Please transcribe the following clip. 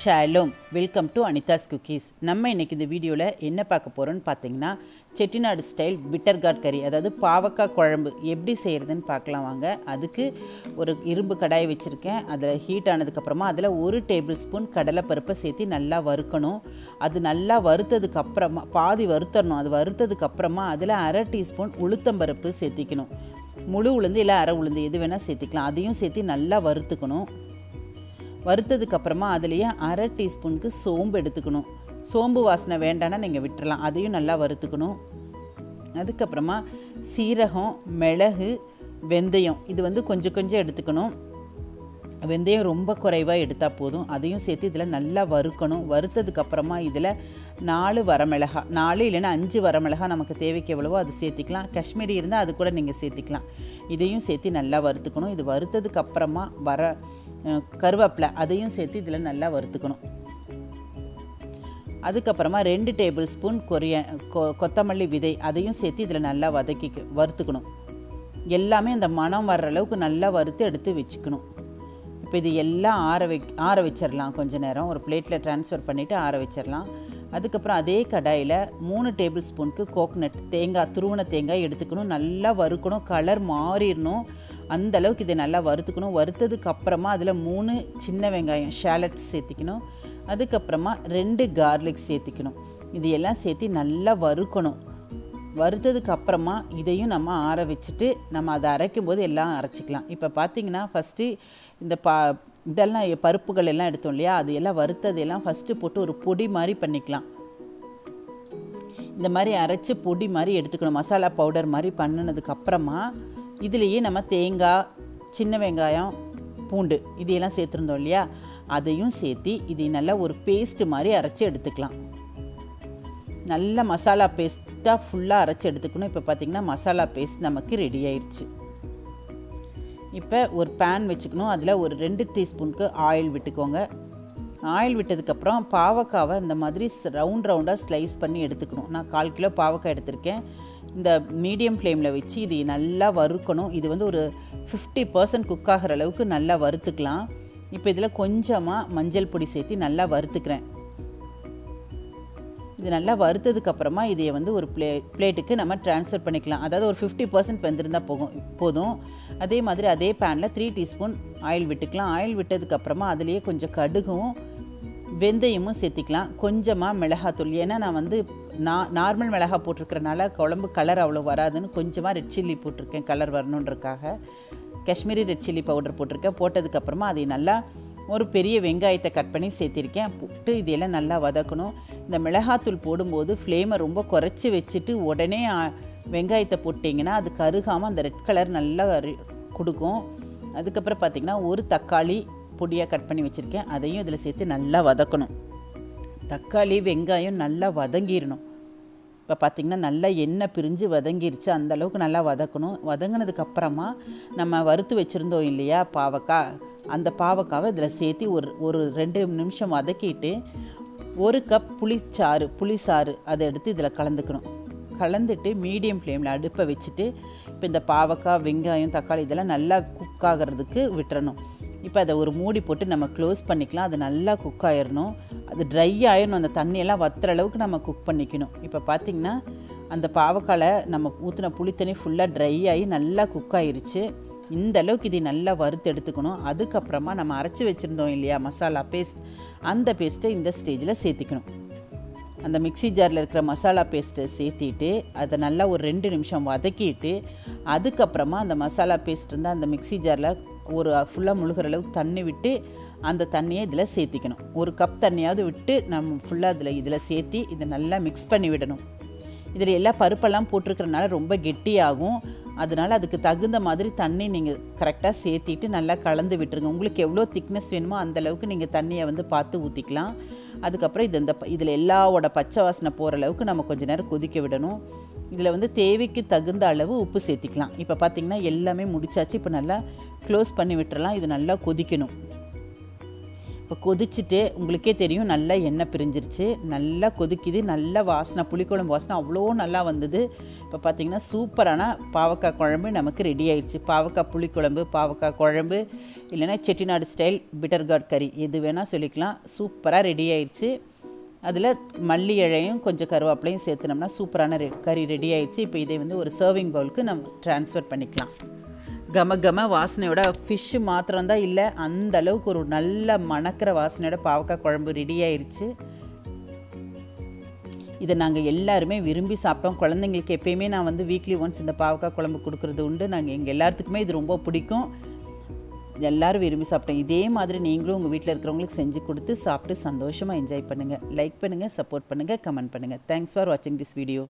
Shalom welcome to Anitha's cookies நம்ம இன்னைக்கு இந்த வீடியோவில் என்ன பார்க்க போகிறோம்னு பார்த்தீங்கன்னா செட்டிநாடு ஸ்டைல் பிட்டர் காட் கறி அதாவது பாவக்காய் குழம்பு எப்படி செய்கிறதுன்னு பார்க்கலாம் வாங்க அதுக்கு ஒரு இரும்பு கடாய் வச்சுருக்கேன் அதில் ஹீட் ஆனதுக்கப்புறமா அதில் ஒரு டேபிள் ஸ்பூன் கடலைப்பருப்பை சேர்த்து நல்லா வறுக்கணும் அது நல்லா வறுத்ததுக்கு அப்புறமா பாதி வறுத்தரணும் அது வறுத்ததுக்கு அப்புறமா அதில் அரை டீஸ்பூன் உளுத்தம்பருப்பு சேர்த்திக்கணும் முழு உளுந்து இல்லை அரை உளுந்து எது வேணால் சேர்த்திக்கலாம் அதையும் சேர்த்து நல்லா வறுத்துக்கணும் வறுத்ததுக்கு அப்புறமா அதுலேயே அரை டீஸ்பூனுக்கு சோம்பு எடுத்துக்கணும் சோம்பு வாசனை வேண்டாம்னா நீங்கள் விட்டுறலாம் அதையும் நல்லா வறுத்துக்கணும் அதுக்கப்புறமா சீரகம் மிளகு வெந்தயம் இது வந்து கொஞ்சம் கொஞ்சம் எடுத்துக்கணும் வெந்தயம் ரொம்ப குறைவாக எடுத்தால் போதும் அதையும் சேர்த்து இதில் நல்லா வறுக்கணும் வறுத்ததுக்கு அப்புறமா இதில் நாலு வரமிளகா நாலு இல்லைன்னா அஞ்சு வரமிளகா நமக்கு தேவைக்கு எவ்வளவோ அது சேர்த்திக்கலாம் காஷ்மீரி இருந்தால் அது கூட நீங்கள் சேர்த்திக்கலாம் இதையும் சேர்த்து நல்லா வறுத்துக்கணும் இது வறுத்ததுக்கு அப்புறமா வர அஹ், கருவேப்பிலை அதையும் சேர்த்து இதில் நல்லா வறுத்துக்கணும் அதுக்கப்புறமா ரெண்டு டேபிள் ஸ்பூன் கொரிய கொ கொத்தமல்லி விதை அதையும் சேர்த்து இதில் நல்லா வதக்கி வறுத்துக்கணும் எல்லாமே அந்த மணம் வர்ற அளவுக்கு நல்லா வறுத்து எடுத்து வச்சுக்கணும் இப்போ இது எல்லாம் ஆற வை ஆற வச்சிடலாம் கொஞ்ச நேரம் ஒரு பிளேட்டில் ட்ரான்ஸ்ஃபர் பண்ணிவிட்டு ஆற வச்சிடலாம் அதுக்கப்புறம் அதே கடாயில் மூணு டேபிள் ஸ்பூனுக்கு கோகனட் தேங்காய் துருவன தேங்காய் எடுத்துக்கணும் நல்லா வறுக்கணும் கலர் மாறிடணும் அந்த அளவுக்கு இதை நல்லா வறுத்துக்கணும் வறுத்ததுக்கு அப்புறமா அதில் மூணு சின்ன வெங்காயம் ஷேலட்ஸ் சேர்த்திக்கணும் அதுக்கப்புறமா ரெண்டு கார்லிக் சேர்த்திக்கணும் இது எல்லாம் சேர்த்து நல்லா வறுக்கணும் வறுத்ததுக்கு அப்புறமா இதையும் நம்ம ஆற வச்சுட்டு நம்ம அதை அரைக்கும் போது எல்லாம் அரைச்சிக்கலாம் இப்போ பார்த்தீங்கன்னா ஃபஸ்ட்டு இந்த பா இதெல்லாம் பருப்புகள் எல்லாம் எடுத்தோம் இல்லையா அது எல்லாம் வறுத்தது எல்லாம் ஃபஸ்ட்டு போட்டு ஒரு பொடி மாதிரி பண்ணிக்கலாம் இந்த மாதிரி அரைச்சி பொடி மாதிரி எடுத்துக்கணும் மசாலா பவுடர் மாதிரி பண்ணினதுக்கு அப்புறமா இதுலேயே நம்ம தேங்காய் சின்ன வெங்காயம் பூண்டு இதையெல்லாம் சேர்த்துருந்தோம் இல்லையா அதையும் சேர்த்து இதை நல்லா ஒரு பேஸ்ட் மாதிரி அரைச்சி எடுத்துக்கலாம் நல்ல மசாலா பேஸ்ட்டாக ஃபுல்லாக அரைச்சி எடுத்துக்கணும் இப்போ பார்த்திங்கன்னா மசாலா பேஸ்ட் நமக்கு ரெடி ஆயிடுச்சு இப்போ ஒரு பேன் வச்சுக்கணும் அதில் ஒரு ரெண்டு டீஸ்பூனுக்கு ஆயில் விட்டுக்கோங்க ஆயில் விட்டதுக்கப்புறம் பாவக்காவை இந்த மாதிரி ரவுண்ட் ரவுண்டாக ஸ்லைஸ் பண்ணி எடுத்துக்கணும் நான் கால் கிலோ பாவக்காய் எடுத்திருக்கேன் இந்த மீடியம் ஃப்ளேமில் வச்சு இது நல்லா வறுக்கணும் இது வந்து ஒரு ஃபிஃப்டி பர்சன்ட் குக் ஆகிற அளவுக்கு நல்லா வறுத்துக்கலாம் இப்போ இதில் கொஞ்சமாக மஞ்சள் பொடி சேர்த்து நல்லா வறுத்துக்கிறேன் இது நல்லா வறுத்ததுக்கு அப்புறமா இதை வந்து ஒரு பிளே பிளேட்டுக்கு நம்ம ட்ரான்ஸ்ஃபர் பண்ணிக்கலாம் அதாவது ஒரு ஃபிஃப்டி பர்சன்ட் வெந்திருந்தால் போகும் போதும் அதே மாதிரி அதே பேனில் த்ரீ டீஸ்பூன் ஆயில் விட்டுக்கலாம் ஆயில் விட்டதுக்கு அப்புறமா அதுலேயே கொஞ்சம் கடுகும் வெந்தயமும் சேர்த்திக்கலாம் கொஞ்சமாக மிளகாத்தூள் ஏன்னா நான் வந்து நான் நார்மல் மிளகா போட்டிருக்கிறனால குழம்பு கலர் அவ்வளோ வராதுன்னு கொஞ்சமாக ரெட் சில்லி போட்டிருக்கேன் கலர் வரணுன்றக்காக காஷ்மீரி ரெட் சில்லி பவுடர் போட்டிருக்கேன் போட்டதுக்கப்புறமா அதை நல்லா ஒரு பெரிய வெங்காயத்தை கட் பண்ணி சேர்த்திருக்கேன் போட்டு இதெல்லாம் நல்லா வதக்கணும் இந்த மிளகாத்தூள் போடும்போது ஃப்ளேமை ரொம்ப குறைச்சி வச்சுட்டு உடனே ஆ, வெங்காயத்தை போட்டிங்கன்னா அது கருகாமல் அந்த ரெட் கலர் நல்லா ரி- கொடுக்கும் அதுக்கப்புறம் பார்த்திங்கன்னா ஒரு தக்காளி பொடியாக கட் பண்ணி வச்சுருக்கேன் அதையும் இதில் சேர்த்து நல்லா வதக்கணும் தக்காளி வெங்காயம் நல்லா வதங்கிடணும் இப்போ பார்த்திங்கன்னா நல்லா எண்ணெய் பிரிஞ்சு வதங்கிருச்சு அந்த அளவுக்கு நல்லா வதக்கணும் வதங்கினதுக்கு அப்புறமா நம்ம வறுத்து வச்சுருந்தோம் இல்லையா பாவக்காய் அந்த பாவக்காவை இதில் சேர்த்து ஒரு ஒரு ரெண்டு நிமிஷம் வதக்கிட்டு ஒரு கப் புளிச்சாறு புளிசாறு அதை எடுத்து இதில் கலந்துக்கணும் கலந்துட்டு மீடியம் ஃப்ளேமில் அடுப்பை வச்சுட்டு இப்போ இந்த பாவக்காய் வெங்காயம் தக்காளி இதெல்லாம் நல்லா குக் ஆகிறதுக்கு விட்டுறணும் இப்போ அதை ஒரு மூடி போட்டு நம்ம க்ளோஸ் பண்ணிக்கலாம் அது நல்லா குக் ஆயிடணும் அது ட்ரை ஆயிடணும் அந்த தண்ணியெல்லாம் வத்துற அளவுக்கு நம்ம குக் பண்ணிக்கணும் இப்போ பார்த்திங்கன்னா அந்த பாவக்காயில் நம்ம ஊற்றின புளித்தண்ணி ஃபுல்லாக ட்ரை ஆகி நல்லா குக் ஆயிருச்சு இந்த அளவுக்கு இதை நல்லா வறுத்து எடுத்துக்கணும் அதுக்கப்புறமா நம்ம அரைச்சி வச்சுருந்தோம் இல்லையா மசாலா பேஸ்ட் அந்த பேஸ்ட்டை இந்த ஸ்டேஜில் சேர்த்திக்கணும் அந்த மிக்ஸி ஜாரில் இருக்கிற மசாலா பேஸ்ட்டை சேர்த்திட்டு அதை நல்லா ஒரு ரெண்டு நிமிஷம் வதக்கிட்டு அதுக்கப்புறமா அந்த மசாலா பேஸ்ட் இருந்தால் அந்த மிக்ஸி ஜாரில் ஒரு ஃபுல்லாக முழுகிற அளவுக்கு தண்ணி விட்டு அந்த தண்ணியை இதில் சேர்த்திக்கணும் ஒரு கப் தண்ணியாவது விட்டு நம்ம ஃபுல்லாக இதில் இதில் சேர்த்தி இதை நல்லா மிக்ஸ் பண்ணி விடணும் இதில் எல்லா பருப்பெல்லாம் போட்டிருக்கிறனால ரொம்ப கெட்டியாகும் அதனால் அதுக்கு தகுந்த மாதிரி தண்ணி நீங்கள் கரெக்டாக சேர்த்திட்டு நல்லா கலந்து விட்டுருங்க உங்களுக்கு எவ்வளோ திக்னஸ் வேணுமோ அந்த அளவுக்கு நீங்கள் தண்ணியை வந்து பார்த்து ஊற்றிக்கலாம் அதுக்கப்புறம் இது இந்த இதில் எல்லாவோட பச்சை வாசனை போகிற அளவுக்கு நம்ம கொஞ்ச நேரம் கொதிக்க விடணும் இதில் வந்து தேவைக்கு தகுந்த அளவு உப்பு சேர்த்திக்கலாம் இப்போ பார்த்தீங்கன்னா எல்லாமே முடிச்சாச்சு இப்போ நல்லா க்ளோஸ் பண்ணி விட்டுறலாம் இது நல்லா கொதிக்கணும் இப்போ கொதிச்சுட்டு உங்களுக்கே தெரியும் நல்லா எண்ணெய் பிரிஞ்சிருச்சு நல்லா கொதிக்குது நல்லா வாசனை புளிக்குழம்பு வாசனை அவ்வளோ நல்லா வந்தது இப்போ பார்த்தீங்கன்னா சூப்பரான பாவக்காய் குழம்பு நமக்கு ரெடி ஆயிடுச்சு பாவக்காய் புளிக்குழம்பு பாவக்காய் குழம்பு இல்லைன்னா செட்டிநாடு ஸ்டைல் பிட்டர் காட் கறி எது வேணால் சொல்லிக்கலாம் சூப்பராக ரெடி ஆயிடுச்சு அதில் மல்லி இழையும் கொஞ்சம் கருவேப்பிலையும் சேர்த்துனோம்னா சூப்பரான ரெ கறி ரெடி ஆயிடுச்சு இப்போ இதை வந்து ஒரு சர்விங் பவுலுக்கு நம்ம ட்ரான்ஸ்ஃபர் பண்ணிக்கலாம் கம கம வாசனையோட ஃபிஷ்ஷு மாத்திரம்தான் இல்லை அந்த அளவுக்கு ஒரு நல்ல மணக்கிற வாசனையோட பாவக்காய் குழம்பு ரெடி ஆயிடுச்சு இதை நாங்கள் எல்லாருமே விரும்பி சாப்பிட்டோம் குழந்தைங்களுக்கு எப்பயுமே நான் வந்து வீக்லி ஒன்ஸ் இந்த பாவக்காய் குழம்பு கொடுக்குறது உண்டு நாங்கள் எங்கள் எல்லாத்துக்குமே இது ரொம்ப பிடிக்கும் எல்லாரும் விரும்பி சாப்பிட்டோம் இதே மாதிரி நீங்களும் உங்கள் வீட்டில் இருக்கிறவங்களுக்கு செஞ்சு கொடுத்து சாப்பிட்டு சந்தோஷமாக என்ஜாய் பண்ணுங்கள் லைக் பண்ணுங்கள் சப்போர்ட் பண்ணுங்கள் கமெண்ட் பண்ணுங்கள் தேங்க்ஸ் ஃபார் வாட்சிங் திஸ் வீடியோ